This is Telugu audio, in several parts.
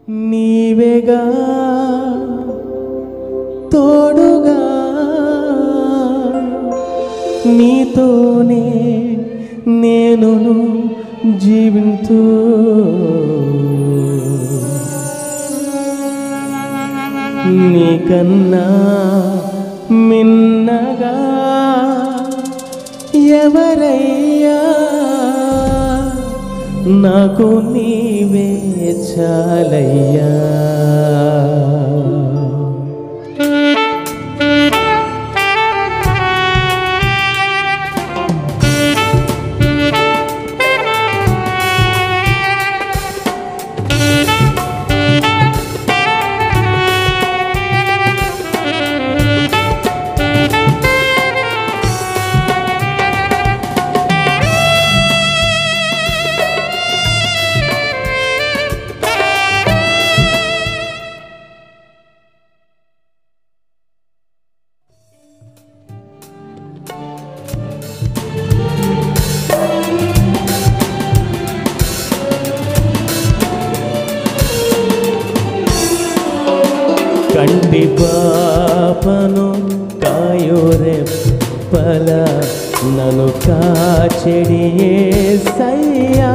నీవేగా తోడుగా నీతోనే నేను జీవింతూ నీకన్నా మిన్నగా ఎవరయ్యా నాకు నీవే చాలయ్యా కంటి పాపను కాయోరెప్పల నన్ను కాచెడి సయ్యా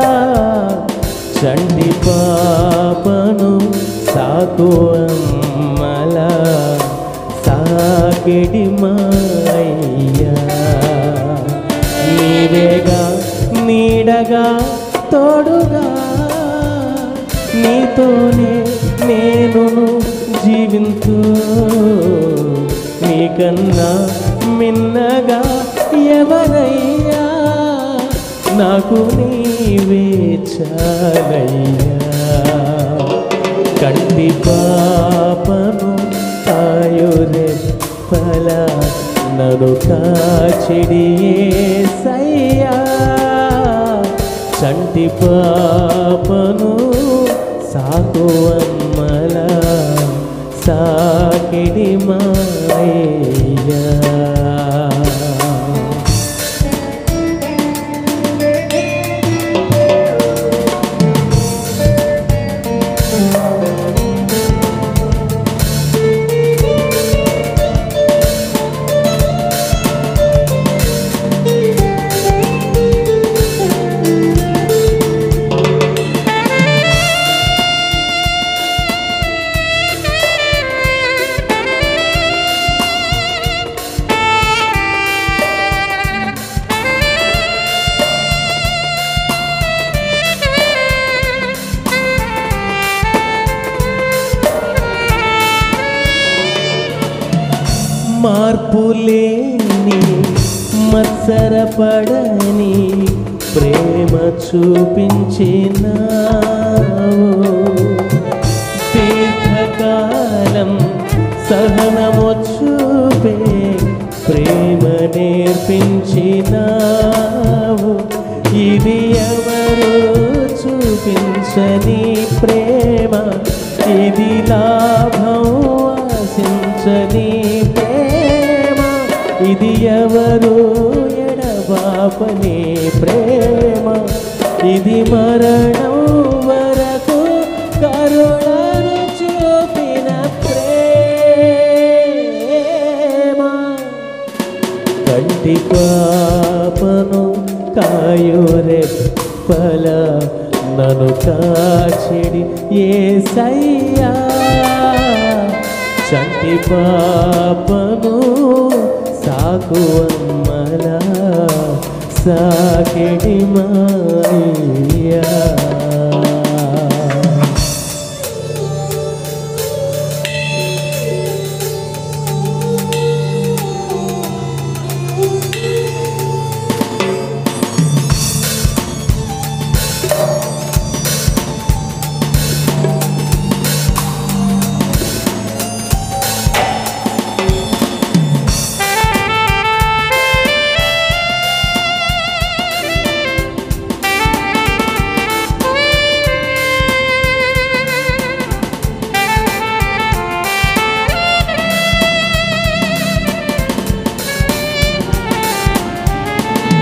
చండి పాపను సాకు అమ్మల సాకిడి మాయ్యా నీవేగా నీడగా తోడుగా నీతోనే నేను జీవింతూ నీకన్నా మిన్నగా ఎవరయ్యా నాకు నీవే చాలయ్యా కంటి పాపను కాయురే ఫల నడు కాచిడి సయ్యా చంటి పాపను సాకు అమ్మల సాకిడి మాయ్యా మార్పులేని మత్సరపడని ప్రేమ చూపించినావు దీర్ఘకాలం సహనము చూపే ప్రేమ నేర్పించినావు ఇది ఎవరు చూపించని ప్రేమ ఇది లాభం ఆశించని ప్రేమ ఇది ఎవరు ఎడబాపని ప్రేమ ఇది మరణం వరకు కరుణను చూపిన ప్రేమ కంటి పాపను కాయురే పల నన్ను కాచిడి ఏ సయ్యా చంటి పాపను సాకు అమ్మల సాకిడి మాయ్యా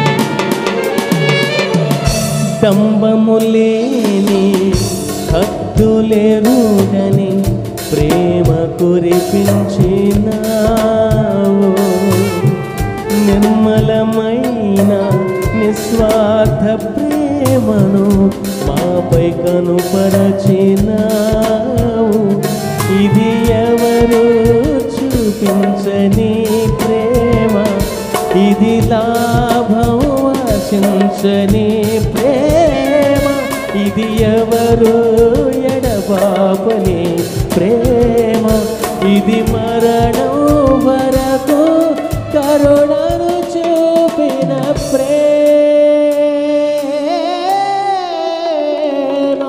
స్తంభము లేని హద్దులేరుగని ప్రేమ కురిపించినావు నిర్మలమైన నిస్వార్థ ప్రేమను మాపై కనుపరచినావు ఇది ఎవరు చూపించని ప్రేమ ఇది లాభం ఆశించని ప్రేమ ఇది ఎవరు ఎడబాపని ప్రేమ ఇది మరణం వరకు కరుణను చూపిన ప్రేమ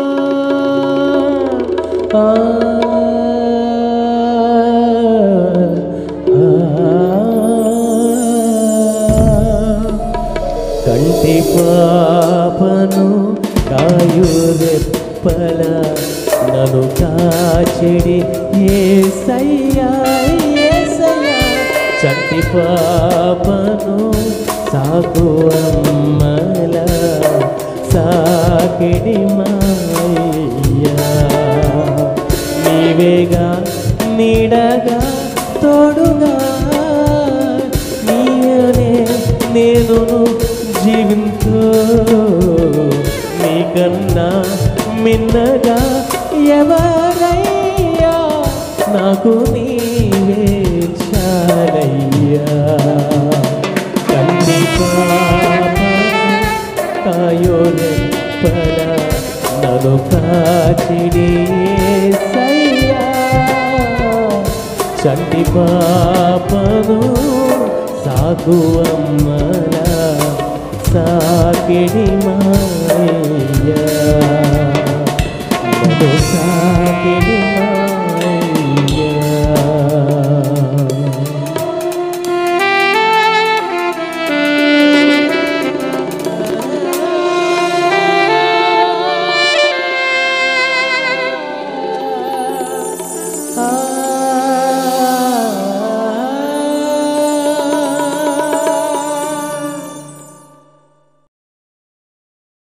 ఆ, కంటి పాపను కాయురెప్పల నన్ను కాచిడి ఏసయ్యా ఏసయ్యా చంటి పాపను సాకు అమ్మల సాకిడి మాయ్యా నీవేగా నీడగా తోడుగా నీవనే నేను జీవింతూ నీకన్నా మిన్నగా ఎవరయ్యా నాకు నీవే చాలయ్యా కంటి పాప కాయోరెప్పల నన్ను కాచిడి సయ్యా చంటి పాపను సాగు అమ్మల సాకిడి మాయ